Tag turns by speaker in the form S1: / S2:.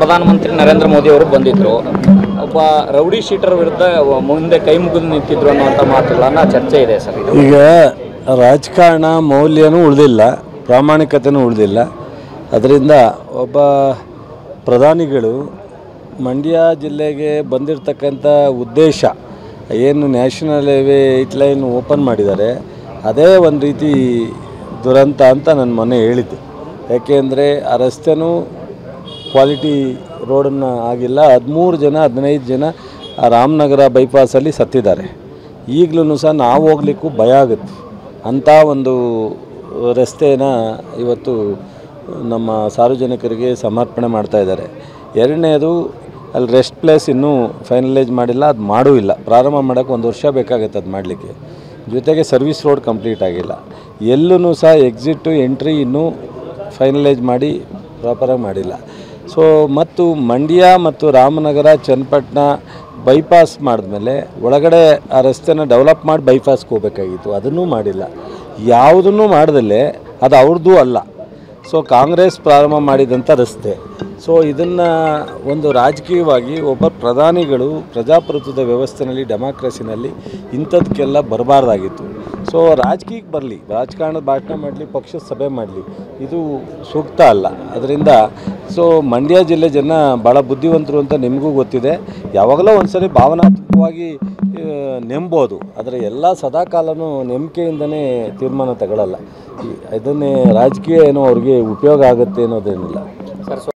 S1: ಪ್ರಧಾನಮಂತ್ರಿ ನರೇಂದ್ರ ಮೋದಿ ಅವರು ಬಂದಿದ್ರು ಒಬ್ಬ ರೌಡಿ ಶೀಟರ್ ವಿರುದ್ಧ ಮುಂದೆ ಕೈ ಮುಗಿದು ನಿಂತಿದ್ರು ಅನ್ನುವಂಥ ಮಾತುಗಳನ್ನ ಚರ್ಚೆ ಇದೆ ಸರ್ ಇದು
S2: ಈಗ ರಾಜಕಾರಣ ಮೌಲ್ಯನೂ ಉಳಿದಿಲ್ಲ ಪ್ರಾಮಾಣಿಕತೆನೂ ಉಳಿದಿಲ್ಲ ಅದರಿಂದ ಒಬ್ಬ ಪ್ರಧಾನಿಗಳು ಮಂಡ್ಯ ಜಿಲ್ಲೆಗೆ ಬಂದಿರತಕ್ಕಂಥ ಉದ್ದೇಶ ಏನು national highway eight line open ಮಾಡಿದ್ದಾರೆ ಅದೇ ಒಂದು ರೀತಿ ದುರಂತ ಅಂತ ನಾನು ಮೊನ್ನೆ ಹೇಳಿದ್ದೆ ಯಾಕೆಂದರೆ ಆ ರಸ್ತೆನೂ ಕ್ವಾಲಿಟಿ ರೋಡನ್ನು ಆಗಿಲ್ಲ ಹದಿಮೂರು ಜನ ಹದಿನೈದು ಜನ ಆ ರಾಮನಗರ ಬೈಪಾಸಲ್ಲಿ ಸತ್ತಿದ್ದಾರೆ ಈಗಲೂ ಸಹ ನಾವು ಹೋಗ್ಲಿಕ್ಕೂ ಭಯ ಆಗುತ್ತೆ ಅಂಥ ಒಂದು ರಸ್ತೆನ ಇವತ್ತು ನಮ್ಮ ಸಾರ್ವಜನಿಕರಿಗೆ ಸಮರ್ಪಣೆ ಮಾಡ್ತಾ ಇದ್ದಾರೆ ಎರಡನೇದು ಅಲ್ಲಿ ರೆಸ್ಟ್ ಪ್ಲೇಸ್ ಇನ್ನೂ ಫೈನಲೈಸ್ ಮಾಡಿಲ್ಲ ಅದು ಮಾಡೂ ಇಲ್ಲ ಪ್ರಾರಂಭ ಮಾಡೋಕ್ಕೆ ಒಂದು ವರ್ಷ ಬೇಕಾಗುತ್ತೆ ಅದು ಮಾಡಲಿಕ್ಕೆ ಜೊತೆಗೆ ಸರ್ವಿಸ್ ರೋಡ್ ಕಂಪ್ಲೀಟ್ ಆಗಿಲ್ಲ ಎಲ್ಲೂ ಸಹ ಎಕ್ಸಿಟ್ಟು ಎಂಟ್ರಿ ಇನ್ನೂ ಫೈನಲೈಸ್ ಮಾಡಿ ಪ್ರಾಪರಾಗಿ ಮಾಡಿಲ್ಲ ಸೊ ಮತ್ತು ಮಂಡ್ಯ ಮತ್ತು ರಾಮನಗರ ಚನ್ನಪಟ್ಟಣ ಬೈಪಾಸ್ ಮಾಡಿದ್ಮೇಲೆ ಒಳಗಡೆ ಆ ರಸ್ತೆನ ಡೆವಲಪ್ ಮಾಡಿ ಬೈಪಾಸ್ಗೆ ಹೋಗಬೇಕಾಗಿತ್ತು ಅದನ್ನೂ ಮಾಡಿಲ್ಲ ಯಾವುದನ್ನು ಮಾಡ್ದಲ್ಲೇ ಅದು ಅವ್ರದ್ದೂ ಅಲ್ಲ ಸೊ ಕಾಂಗ್ರೆಸ್ ಪ್ರಾರಂಭ ಮಾಡಿದಂಥ ರಸ್ತೆ ಸೊ ಇದನ್ನು ಒಂದು ರಾಜಕೀಯವಾಗಿ ಒಬ್ಬ ಪ್ರಧಾನಿಗಳು ಪ್ರಜಾಪ್ರಭುತ್ವದ ವ್ಯವಸ್ಥೆಯಲ್ಲಿ ಡೆಮಾಕ್ರಸಿನಲ್ಲಿ ಇಂಥದಕ್ಕೆಲ್ಲ ಬರಬಾರ್ದಾಗಿತ್ತು ಸೊ ರಾಜಕೀಯಕ್ಕೆ ಬರಲಿ ರಾಜಕಾರಣದ ಭಾಷಣ ಮಾಡಲಿ ಪಕ್ಷದ ಸಭೆ ಮಾಡಲಿ ಇದು ಸೂಕ್ತ ಅಲ್ಲ ಅದರಿಂದ ಸೊ ಮಂಡ್ಯ ಜಿಲ್ಲೆ ಜನ ಭಾಳ ಬುದ್ಧಿವಂತರು ಅಂತ ನಿಮಗೂ ಗೊತ್ತಿದೆ ಯಾವಾಗಲೂ ಒಂದ್ಸರಿ ಭಾವನಾತ್ಮಕವಾಗಿ ಆ, ನೆಂಬೋದು ಆದರೆ ಎಲ್ಲ ಸದಾಕಾಲನೂ ನಂಬಿಕೆಯಿಂದನೇ ತೀರ್ಮಾನ ತಗೊಳ್ಳಲ್ಲ ಈ- ಇದನ್ನೇ ರಾಜಕೀಯ ಏನೋ ಅವ್ರಿಗೆ ಉಪಯೋಗ ಆಗುತ್ತೆ ಅನ್ನೋದೇನಿಲ್ಲ
S1: ಸರ್